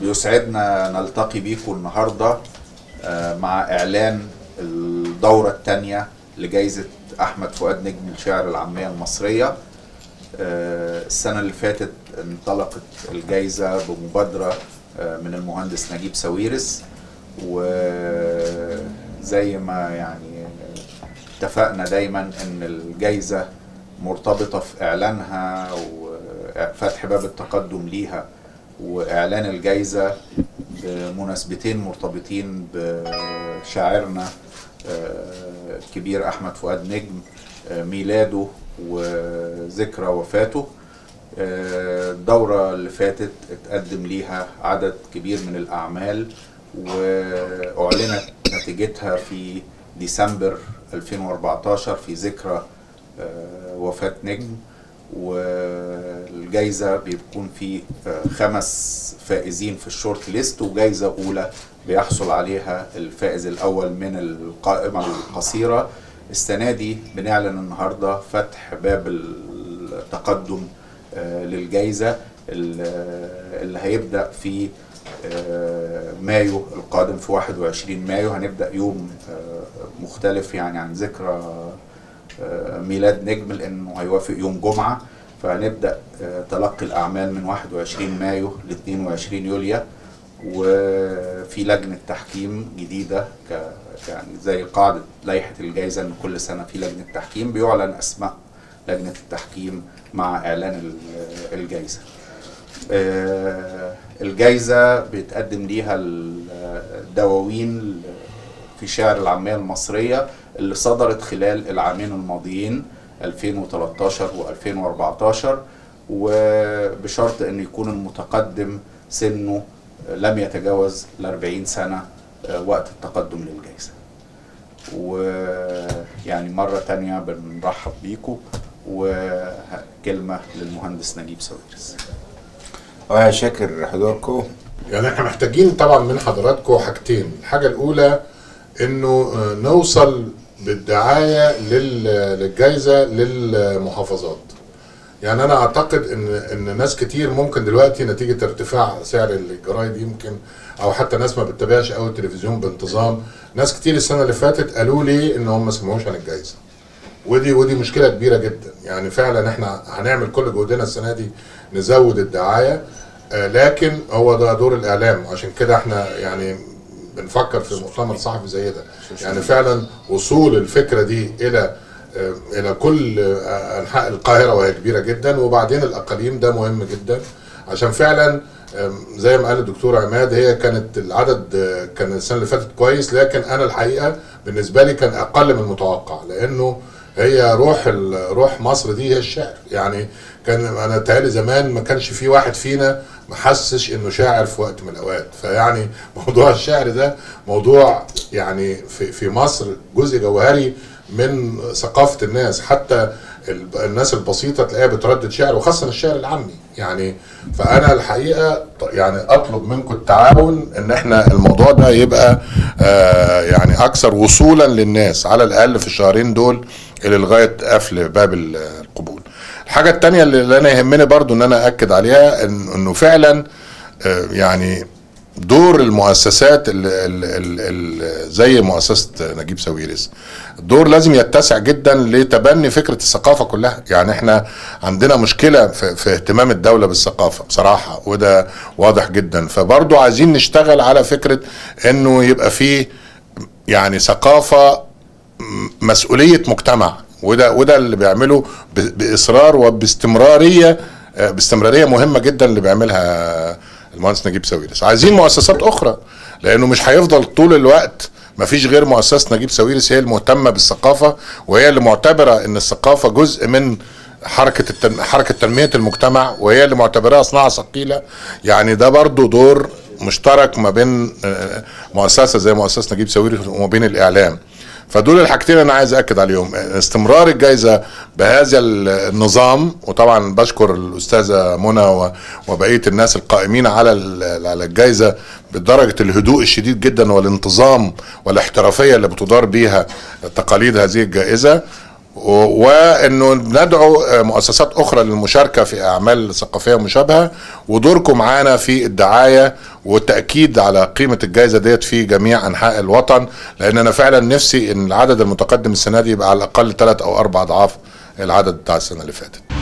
بيسعدنا نلتقي بيكم النهارده آه، مع اعلان الدوره الثانيه لجائزه احمد فؤاد نجم الشعر العاميه المصريه آه، السنه اللي فاتت انطلقت الجائزه بمبادره آه، من المهندس نجيب ساويرس وزي ما يعني اتفقنا دايما ان الجائزه مرتبطه في اعلانها وفتح باب التقدم ليها واعلان الجائزه بمناسبتين مرتبطين بشاعرنا آه، الكبير احمد فؤاد نجم آه، ميلاده وذكرى وفاته آه، الدورة اللي فاتت اتقدم ليها عدد كبير من الأعمال وأعلنت نتيجتها في ديسمبر 2014 في ذكرى آه، وفاة نجم والجايزة بيكون في آه، خمس فائزين في الشورت ليست وجايزة أولى بيحصل عليها الفائز الأول من القائمة القصيرة السنة دي بنعلن النهاردة فتح باب التقدم آه، للجايزة ال- اللي هيبدأ في آه، مايو القادم في 21 مايو هنبدأ يوم آه، مختلف يعني عن ذكرى آه، ميلاد نجم لأنه هيوافق يوم جمعة فهنبدأ آه، تلقي الأعمال من 21 مايو ل 22 يوليو وفي لجنة تحكيم جديدة ك يعني زي قاعدة لائحة الجائزة إن كل سنة في لجنة تحكيم بيعلن أسماء لجنة التحكيم مع إعلان ال- الجائزة. آه، الجائزة بيتقدم ليها الدواوين في شعر العامية المصرية اللي صدرت خلال العامين الماضيين 2013 و2014 وبشرط ان يكون المتقدم سنه لم يتجاوز ال 40 سنة آه، وقت التقدم للجائزة. ويعني مرة تانية بنرحب بيكم وكلمة للمهندس نجيب ساويرس. اه شاكر حضوركم يعني احنا محتاجين طبعا من حضراتكم حاجتين الحاجة الأولى إنه آه، نوصل بالدعاية لل- للجائزة للمحافظات يعني أنا أعتقد إن إن ناس كتير ممكن دلوقتي نتيجة ارتفاع سعر الجرايد يمكن أو حتى ناس ما بتتابعش أوي التلفزيون بانتظام ناس كتير السنة اللي فاتت قالوا لي إن هم ما سمعوش عن الجائزة ودي ودي مشكله كبيره جدا يعني فعلا احنا هنعمل كل جهدنا السنه دي نزود الدعايه آه، لكن هو ده دور الاعلام عشان كده احنا يعني بنفكر في مؤتمر صحفي زي ده يعني فعلا وصول الفكره دي الى آه، الى كل آه، انحاء القاهره وهي كبيره جدا وبعدين الاقاليم ده مهم جدا عشان فعلا آم، زي ما قال الدكتور عماد هي كانت العدد آه، كان السنه اللي فاتت كويس لكن انا الحقيقه بالنسبه لي كان اقل من المتوقع لانه هي روح ال- روح مصر دي هي الشعر يعني كان انا تهيألي زمان ما كانش في واحد فينا ما حسش انه شاعر في وقت من الاوقات فيعني موضوع الشعر ده موضوع يعني في في مصر جزء جوهري من ثقافه الناس حتى ال- الناس البسيطه تلاقيها بتردد شعر وخاصه الشعر العامي يعني فانا الحقيقه ط- يعني اطلب منكم التعاون ان احنا الموضوع ده يبقى آه يعني اكثر وصولا للناس على الاقل في الشهرين دول الى لغايه قفل باب ال- القبول. الحاجه الثانيه اللي انا يهمني برضو ان انا اكد عليها إن انه فعلا آه يعني دور المؤسسات ال ال ال ال زي مؤسسه نجيب ساويرس الدور لازم يتسع جدا لتبني فكره الثقافه كلها يعني احنا عندنا مشكله في, في اهتمام الدوله بالثقافه بصراحه وده واضح جدا فبرضو عايزين نشتغل على فكره انه يبقى فيه يعني ثقافه مسؤوليه مجتمع وده وده اللي بيعمله ب- باصرار وباستمراريه آه، باستمراريه مهمه جدا اللي بيعملها المهندس نجيب ساويرس عايزين مؤسسات اخرى لانه مش هيفضل طول الوقت ما فيش غير مؤسسه نجيب ساويرس هي المهتمه بالثقافه وهي اللي معتبره ان الثقافه جزء من حركه التن... حركه تنميه المجتمع وهي اللي معتبراها صناعه ثقيله يعني ده برضو دور مشترك ما بين آه، مؤسسه زي مؤسسه نجيب ساويرس وما بين الاعلام فدول الحاجتين انا عايز اكد عليهم استمرار الجائزه بهذا النظام وطبعا بشكر الاستاذه منى و- وبقيه الناس القائمين على ال- على الجائزه بدرجه الهدوء الشديد جدا والانتظام والاحترافيه اللي بتدار بيها تقاليد هذه الجائزه و- وانه ندعو آه، مؤسسات اخرى للمشاركه في اعمال ثقافيه مشابهه ودوركم معانا في الدعايه والتاكيد على قيمه الجائزه ديت في جميع انحاء الوطن لان انا فعلا نفسي ان العدد المتقدم السنه دي يبقى على الاقل ثلاث او اربع اضعاف العدد بتاع السنه اللي فاتت